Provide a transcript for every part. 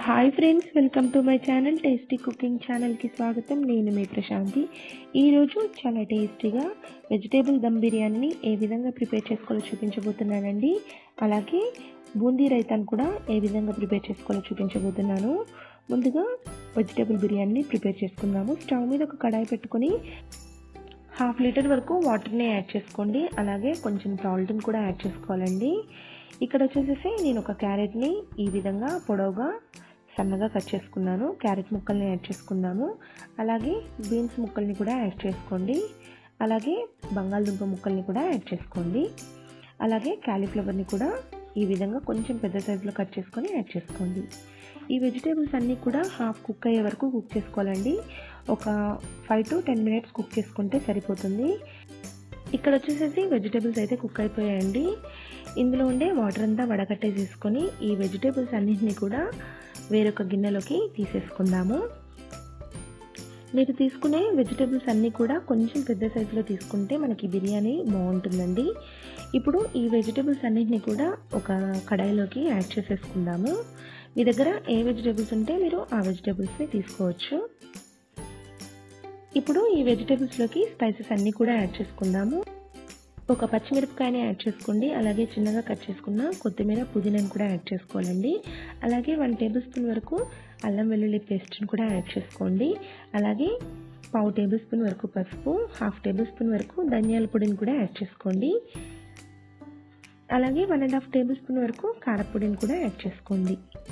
hi friends welcome to my channel tasty cooking ఛానల్కి స్వాగతం నేను మీ ప్రశాంతి ఈరోజు చాలా టేస్టీగా వెజిటేబుల్ దమ్ బిర్యానీని ఏ విధంగా ప్రిపేర్ చేసుకోవాలో చూపించబోతున్నానండి అలాగే బూందీ రైతాను కూడా ఏ విధంగా ప్రిపేర్ చేసుకోవాలో చూపించబోతున్నాను ముందుగా వెజిటేబుల్ బిర్యానీని ప్రిపేర్ చేసుకుందాము స్టవ్ మీద ఒక కడాయి పెట్టుకొని హాఫ్ లీటర్ వరకు వాటర్ని యాడ్ చేసుకోండి అలాగే కొంచెం సాల్ట్ని కూడా యాడ్ చేసుకోవాలండి ఇక్కడ వచ్చేసేసి నేను ఒక క్యారెట్ని ఈ విధంగా పొడవుగా సన్నగా కట్ చేసుకున్నాను క్యారెట్ ముక్కల్ని యాడ్ చేసుకుందాము అలాగే బీన్స్ ముక్కల్ని కూడా యాడ్ చేసుకోండి అలాగే బంగాళదుంప ముక్కల్ని కూడా యాడ్ చేసుకోండి అలాగే క్యాలీఫ్లవర్ని కూడా ఈ విధంగా కొంచెం పెద్ద సైజులో కట్ చేసుకొని యాడ్ చేసుకోండి ఈ వెజిటేబుల్స్ అన్నీ కూడా హాఫ్ కుక్ అయ్యే వరకు కుక్ చేసుకోవాలండి ఒక five to ten minutes cook చేసుకుంటే సరిపోతుంది ఇక్కడ వచ్చేసేసి వెజిటేబుల్స్ అయితే కుక్ అయిపోయాయండి ఇందులో ఉండే వాటర్ అంతా వడకట్టేసేసుకొని ఈ వెజిటేబుల్స్ అన్నింటినీ కూడా వేరొక గిన్నెలోకి తీసేసుకుందాము మీరు తీసుకునే వెజిటేబుల్స్ అన్నీ కూడా కొంచెం పెద్ద సైజులో తీసుకుంటే మనకి బిర్యానీ బాగుంటుందండి ఇప్పుడు ఈ వెజిటేబుల్స్ అన్నింటినీ కూడా ఒక కడాయిలోకి యాడ్ చేసేసుకుందాము మీ దగ్గర ఏ వెజిటేబుల్స్ ఉంటే మీరు ఆ వెజిటేబుల్స్ని తీసుకోవచ్చు ఇప్పుడు ఈ వెజిటేబుల్స్లోకి స్పైసెస్ అన్నీ కూడా యాడ్ చేసుకుందాము ఒక పచ్చిమిరపకాయని యాడ్ చేసుకోండి అలాగే చిన్నగా కట్ చేసుకున్న కొత్తిమీర పుదీనాని కూడా యాడ్ చేసుకోవాలండి అలాగే వన్ టేబుల్ స్పూన్ వరకు అల్లం వెల్లుల్లి పేస్ట్ని కూడా యాడ్ చేసుకోండి అలాగే పావు టేబుల్ స్పూన్ వరకు పసుపు హాఫ్ టేబుల్ స్పూన్ వరకు ధనియాల పొడిని కూడా యాడ్ చేసుకోండి అలాగే one and half tablespoon వరకు కారపొడిని కూడా యాడ్ చేసుకోండి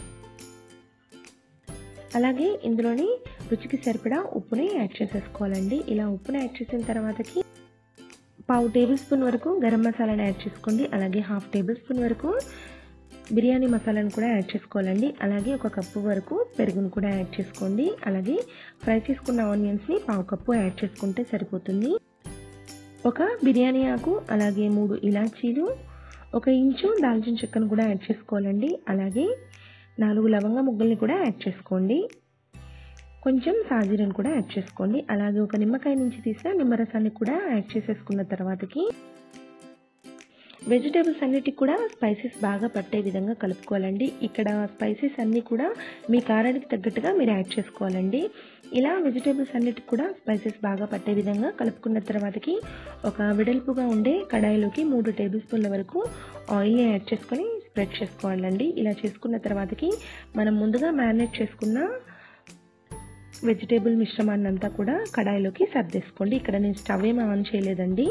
అలాగే ఇందులోని రుచికి సరిపడా ఉప్పుని యాడ్ చేసేసుకోవాలండి ఇలా ఉప్పుని యాడ్ చేసిన తర్వాతకి పావు టేబుల్ స్పూన్ వరకు గరం మసాలాని యాడ్ చేసుకోండి అలాగే హాఫ్ టేబుల్ స్పూన్ వరకు బిర్యానీ మసాలాను కూడా యాడ్ చేసుకోవాలండి అలాగే ఒక కప్పు వరకు పెరుగును కూడా యాడ్ చేసుకోండి అలాగే ఫ్రై చేసుకున్న ఆనియన్స్ని పావు కప్పు యాడ్ చేసుకుంటే సరిపోతుంది ఒక బిర్యానీ ఆకు అలాగే మూడు ఇలాచీలు ఒక ఇంచు దాల్చిన చెక్కను కూడా యాడ్ చేసుకోవాలండి అలాగే నాలుగు లవంగ ముగ్గల్ని కూడా యాడ్ చేసుకోండి కొంచెం సాజీరని కూడా యాడ్ చేసుకోండి అలాగే ఒక నిమ్మకాయ నుంచి తీసిన నిమ్మరసాన్ని కూడా యాడ్ చేసేసుకున్న తర్వాతకి వెజిటేబుల్స్ అన్నిటికి కూడా స్పైసెస్ బాగా పట్టే విధంగా కలుపుకోవాలండి ఇక్కడ స్పైసెస్ అన్నీ కూడా మీ కారానికి తగ్గట్టుగా మీరు యాడ్ చేసుకోవాలండి ఇలా వెజిటేబుల్స్ అన్నిటికి కూడా స్పైసెస్ బాగా పట్టే విధంగా కలుపుకున్న తర్వాతకి ఒక వెడల్పుగా ఉండే కడాయిలోకి మూడు టేబుల్ స్పూన్ల వరకు ఆయిల్ని యాడ్ చేసుకొని స్ప్రెడ్ చేసుకోవాలండి ఇలా చేసుకున్న తర్వాతకి మనం ముందుగా మ్యారినేట్ చేసుకున్న వెజిటేబుల్ మిశ్రమాన్ని అంతా కూడా కడాయిలోకి సర్దేసుకోండి ఇక్కడ నేను స్టవ్ ఏమి ఆన్ చేయలేదండి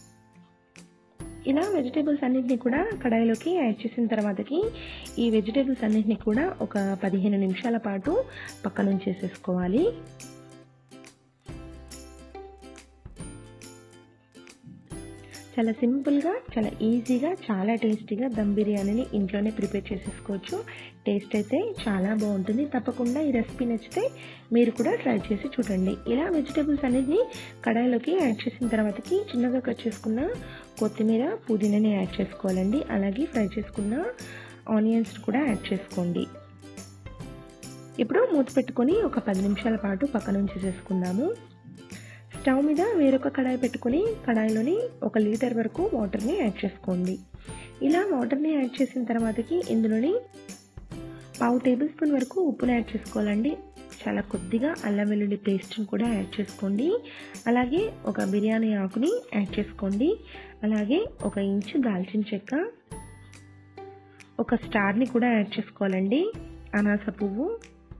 ఇలా వెజిటేబుల్స్ అన్నింటినీ కూడా కడాయిలోకి యాడ్ చేసిన తర్వాతకి ఈ వెజిటేబుల్స్ అన్నింటినీ కూడా ఒక పదిహేను నిమిషాల పాటు పక్కన ఉంచేసేసుకోవాలి చాలా సింపుల్గా చాలా ఈజీగా చాలా టేస్టీగా దమ్ బిర్యానీని ఇంట్లోనే ప్రిపేర్ చేసేసుకోవచ్చు టేస్ట్ అయితే చాలా బాగుంటుంది తప్పకుండా ఈ రెసిపీ నచ్చితే మీరు కూడా ట్రై చేసి చూడండి ఇలా వెజిటేబుల్స్ అనేది కడాయిలోకి యాడ్ చేసిన తర్వాతకి చిన్నగా కట్ చేసుకున్న కొత్తిమీర పుదీనాని యాడ్ చేసుకోవాలండి అలాగే ఫ్రై చేసుకున్న ఆనియన్స్ కూడా యాడ్ చేసుకోండి ఇప్పుడు మూత పెట్టుకొని ఒక పది నిమిషాల పాటు పక్కన ఉంచేసేసుకుందాము స్టవ్ మీద వేరొక కడాయి పెట్టుకొని కడాయిలోని ఒక లీటర్ వరకు వాటర్ని యాడ్ చేసుకోండి ఇలా వాటర్ని యాడ్ చేసిన తర్వాతకి ఇందులోని పావు టేబుల్ స్పూన్ వరకు ఉప్పుని యాడ్ చేసుకోవాలండి చాలా కొద్దిగా అల్లం వెల్లుల్లి పేస్ట్ని కూడా యాడ్ చేసుకోండి అలాగే ఒక బిర్యానీ ఆకుని యాడ్ చేసుకోండి అలాగే ఒక ఇంచు దాల్చిన చెక్క ఒక స్టార్ని కూడా యాడ్ చేసుకోవాలండి అనాస పువ్వు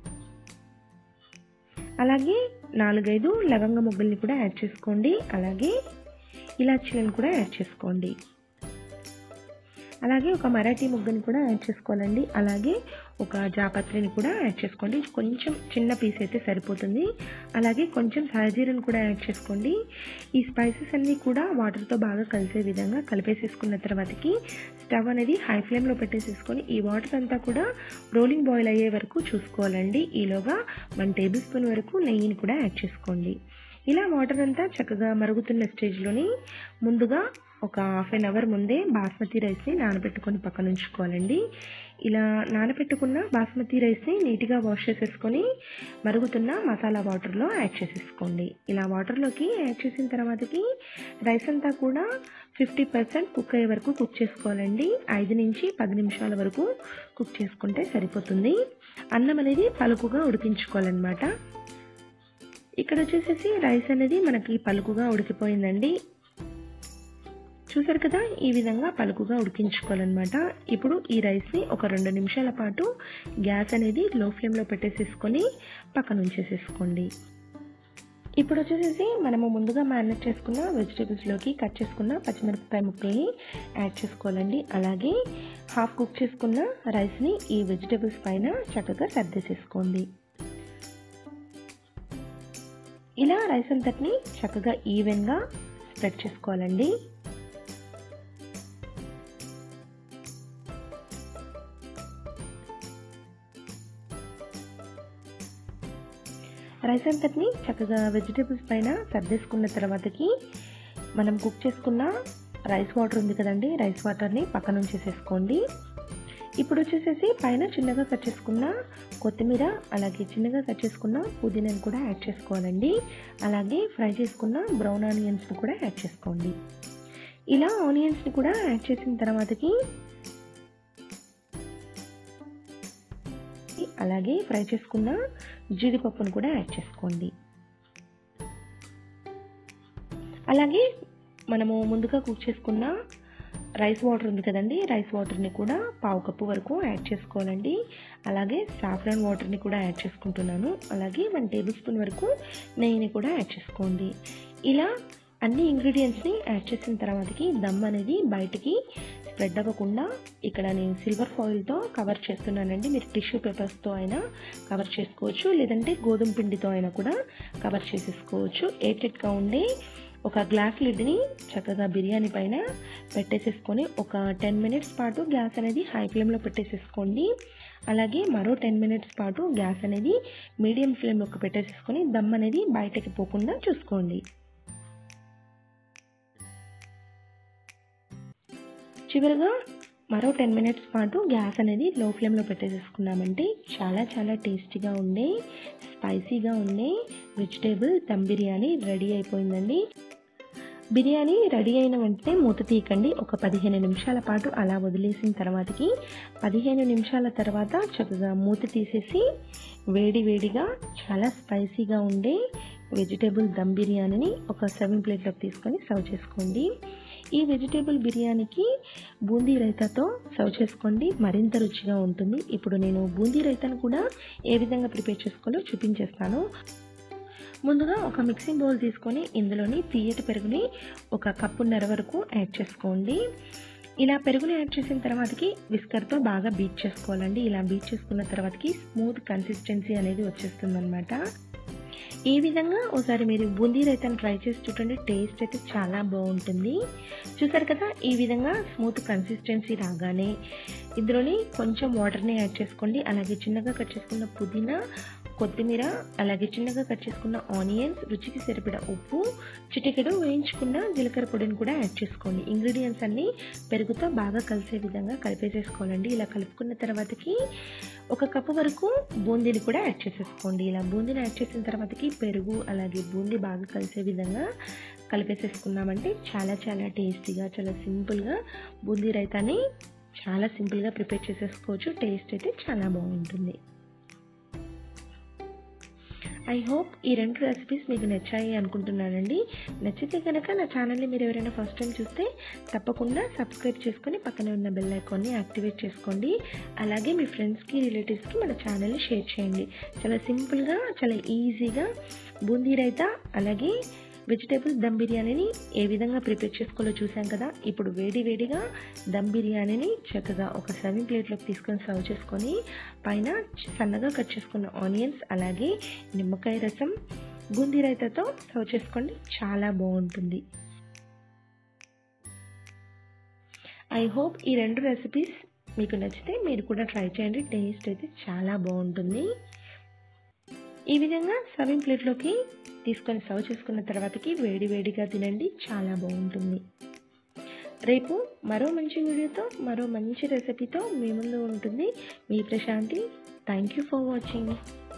అలాగే నాలుగైదు లవంగ మొగ్గల్ని కూడా యాడ్ చేసుకోండి అలాగే ఇలాచీలను కూడా యాడ్ చేసుకోండి అలాగే ఒక మరాఠీ ముగ్గని కూడా యాడ్ చేసుకోవాలండి అలాగే ఒక జాపత్రిని కూడా యాడ్ చేసుకోండి కొంచెం చిన్న పీస్ అయితే సరిపోతుంది అలాగే కొంచెం సాజీరను కూడా యాడ్ చేసుకోండి ఈ స్పైసెస్ అన్నీ కూడా వాటర్తో బాగా కలిసే విధంగా కలిపేసేసుకున్న తర్వాతకి స్టవ్ అనేది హై ఫ్లేమ్లో పెట్టేసేసుకొని ఈ వాటర్ అంతా కూడా రోలింగ్ బాయిల్ అయ్యే వరకు చూసుకోవాలండి ఈలోగా వన్ టేబుల్ స్పూన్ వరకు నెయ్యిని కూడా యాడ్ చేసుకోండి ఇలా వాటర్ అంతా చక్కగా మరుగుతున్న స్టేజ్లోని ముందుగా ఒక హాఫ్ అన్ అవర్ ముందే బాస్మతి రైస్ని నానబెట్టుకొని పక్కన ఉంచుకోవాలండి ఇలా నానబెట్టుకున్న బాస్మతి రైస్ని నీట్గా వాష్ చేసేసుకొని మరుగుతున్న మసాలా వాటర్లో యాడ్ చేసేసుకోండి ఇలా వాటర్లోకి యాడ్ చేసిన తర్వాతకి రైస్ అంతా కూడా ఫిఫ్టీ పర్సెంట్ కుక్ అయ్యే వరకు కుక్ చేసుకోవాలండి ఐదు నుంచి పది నిమిషాల వరకు కుక్ చేసుకుంటే సరిపోతుంది అన్నం అనేది పలుకుగా ఉడికించుకోవాలన్నమాట ఇక్కడ వచ్చేసేసి రైస్ అనేది మనకి పలుకుగా ఉడికిపోయిందండి చూసారు కదా ఈ విధంగా పలుకుగా ఉడికించుకోవాలన్నమాట ఇప్పుడు ఈ రైస్ని ఒక రెండు నిమిషాల పాటు గ్యాస్ అనేది లో ఫ్లేమ్లో పెట్టేసేసుకొని పక్కన ఉంచేసేసుకోండి ఇప్పుడు వచ్చేసేసి మనము ముందుగా మ్యారినేట్ చేసుకున్న వెజిటేబుల్స్లోకి కట్ చేసుకున్న పచ్చిమిరపకాయ ముక్కల్ని యాడ్ చేసుకోవాలండి అలాగే హాఫ్ కుక్ చేసుకున్న రైస్ని ఈ వెజిటేబుల్స్ పైన చక్కగా సర్దేసేసుకోండి ఇలా రైస్ అంతటిని చక్కగా ఈవెన్గా స్ప్రెడ్ చేసుకోవాలండి రైస్ అంతటిని చక్కగా వెజిటేబుల్స్ పైన సర్దేసుకున్న తర్వాతకి మనం కుక్ చేసుకున్న రైస్ వాటర్ ఉంది కదండి రైస్ వాటర్ని పక్కన ఉంచేసేసుకోండి ఇప్పుడు వచ్చేసేసి పైన చిన్నగా కట్ చేసుకున్న కొత్తిమీర అలాగే చిన్నగా కట్ చేసుకున్న పుదీనాని కూడా యాడ్ చేసుకోవాలండి అలాగే ఫ్రై చేసుకున్న బ్రౌన్ ఆనియన్స్ని కూడా యాడ్ చేసుకోండి ఇలా ఆనియన్స్ని కూడా యాడ్ చేసిన తర్వాతకి అలాగే ఫ్రై చేసుకున్న జీడిపప్పును కూడా యాడ్ చేసుకోండి అలాగే మనము ముందుగా కుక్ చేసుకున్న రైస్ వాటర్ ఉంది కదండి రైస్ వాటర్ని కూడా పావు కప్పు వరకు యాడ్ చేసుకోవాలండి అలాగే సాఫ్రాన్ వాటర్ని కూడా యాడ్ చేసుకుంటున్నాను అలాగే వన్ టేబుల్ స్పూన్ వరకు నెయ్యిని కూడా యాడ్ చేసుకోండి ఇలా అన్ని ఇంగ్రీడియంట్స్ని యాడ్ చేసిన తర్వాతకి దమ్ అనేది బయటికి స్ప్రెడ్ అవ్వకుండా ఇక్కడ నేను సిల్వర్ ఫాయిల్తో కవర్ చేస్తున్నానండి మీరు టిష్యూ పేపర్స్తో అయినా కవర్ చేసుకోవచ్చు లేదంటే గోధుమ పిండితో అయినా కూడా కవర్ చేసేసుకోవచ్చు ఎయిటెడ్గా ఉండే ఒక గ్లాస్ లిడ్ని చక్కగా బిర్యానీ పైన పెట్టేసేసుకొని ఒక టెన్ మినిట్స్ పాటు గ్యాస్ అనేది హై ఫ్లేమ్లో పెట్టేసేసుకోండి అలాగే మరో టెన్ మినిట్స్ పాటు గ్యాస్ అనేది మీడియం ఫ్లేమ్లోకి పెట్టేసేసుకొని దమ్ అనేది బయటకి పోకుండా చూసుకోండి చివరిగా మరో టెన్ మినిట్స్ పాటు గ్యాస్ అనేది లో ఫ్లేమ్లో పెట్టేసేసుకున్నామంటే చాలా చాలా టేస్టీగా ఉండే స్పైసీగా ఉండే వెజిటేబుల్ దమ్ బిర్యానీ రెడీ అయిపోయిందండి బిర్యానీ రెడీ అయిన వెంటనే మూత తీయకండి ఒక పదిహేను నిమిషాల పాటు అలా వదిలేసిన తర్వాతకి పదిహేను నిమిషాల తర్వాత చక్కగా మూత తీసేసి వేడి వేడిగా చాలా స్పైసీగా ఉండే వెజిటేబుల్ దమ్ బిర్యానీని ఒక సెవెన్ ప్లేట్లోకి తీసుకొని సర్వ్ చేసుకోండి ఈ వెజిటేబుల్ బిర్యానీకి బూందీ రైతాతో సర్వ్ చేసుకోండి మరింత రుచిగా ఉంటుంది ఇప్పుడు నేను బూందీ రైతాను కూడా ఏ విధంగా ప్రిపేర్ చేసుకోవాలో చూపించేస్తాను ముందుగా ఒక మిక్సింగ్ బౌల్ తీసుకొని ఇందులోని తీయటి పెరుగుని ఒక కప్పున్నర వరకు యాడ్ చేసుకోండి ఇలా పెరుగుని యాడ్ చేసిన తర్వాతకి విస్కర్తో బాగా బీట్ చేసుకోవాలండి ఇలా బీట్ చేసుకున్న తర్వాతకి స్మూత్ కన్సిస్టెన్సీ అనేది వచ్చేస్తుందన్నమాట ఈ విధంగా ఒకసారి మీరు బూందీ రైతాను ట్రై చేసి చూడండి టేస్ట్ అయితే చాలా బాగుంటుంది చూసారు కదా ఈ విధంగా స్మూత్ కన్సిస్టెన్సీ రాగానే ఇందులోని కొంచెం వాటర్ని యాడ్ చేసుకోండి అలాగే చిన్నగా కట్ చేసుకున్న పుదీనా కొత్తిమీర అలాగే చిన్నగా కట్ చేసుకున్న ఆనియన్స్ రుచికి సరిపడా ఉప్పు చిటికెడు వేయించుకున్న జీలకర్ర పొడిని కూడా యాడ్ చేసుకోండి ఇంగ్రీడియంట్స్ అన్నీ పెరుగుతో బాగా కలిసే విధంగా కలిపేసేసుకోవాలండి ఇలా కలుపుకున్న తర్వాతకి ఒక కప్పు వరకు బూందీని కూడా యాడ్ చేసేసుకోండి ఇలా బూందీని యాడ్ చేసిన తర్వాతకి పెరుగు అలాగే బూందీ బాగా కలిసే విధంగా కలిపేసేసుకున్నామంటే చాలా చాలా టేస్టీగా చాలా సింపుల్గా బూందీ రైతాని చాలా సింపుల్గా ప్రిపేర్ చేసేసుకోవచ్చు టేస్ట్ అయితే చాలా బాగుంటుంది ఐ హోప్ ఈ రెండు రెసిపీస్ మీకు నచ్చాయి అనుకుంటున్నానండి నచ్చితే కనుక నా ఛానల్ని మీరు ఎవరైనా ఫస్ట్ టైం చూస్తే తప్పకుండా సబ్స్క్రైబ్ చేసుకొని పక్కనే ఉన్న బెల్ ఐకాన్ని యాక్టివేట్ చేసుకోండి అలాగే మీ ఫ్రెండ్స్కి రిలేటివ్స్కి మన ఛానల్ని షేర్ చేయండి చాలా సింపుల్గా చాలా ఈజీగా బూందీ రైతా అలాగే వెజిటేబుల్ దమ్ బిర్యానీని ఏ విధంగా ప్రిపేర్ చేసుకోవాలో చూసాం కదా ఇప్పుడు వేడి వేడిగా దమ్ బిర్యానీని చక్కగా ఒక సర్వింగ్ ప్లేట్లోకి తీసుకొని సర్వ్ చేసుకొని పైన సన్నగా కట్ చేసుకున్న ఆనియన్స్ అలాగే నిమ్మకాయ రసం బూందీ రైతాతో సర్వ్ చేసుకోండి చాలా బాగుంటుంది ఐ హోప్ ఈ రెండు రెసిపీస్ మీకు నచ్చితే మీరు కూడా ట్రై చేయండి టేస్ట్ అయితే చాలా బాగుంటుంది ఈ విధంగా సర్వింగ్ ప్లేట్లోకి తీసుకొని సర్వ్ చేసుకున్న తర్వాతకి వేడి వేడిగా తినండి చాలా బాగుంటుంది రేపు మరో మంచి వీడియోతో మరో మంచి రెసిపీతో మీ ముందు ఉంటుంది మీ Prashanti thank you for watching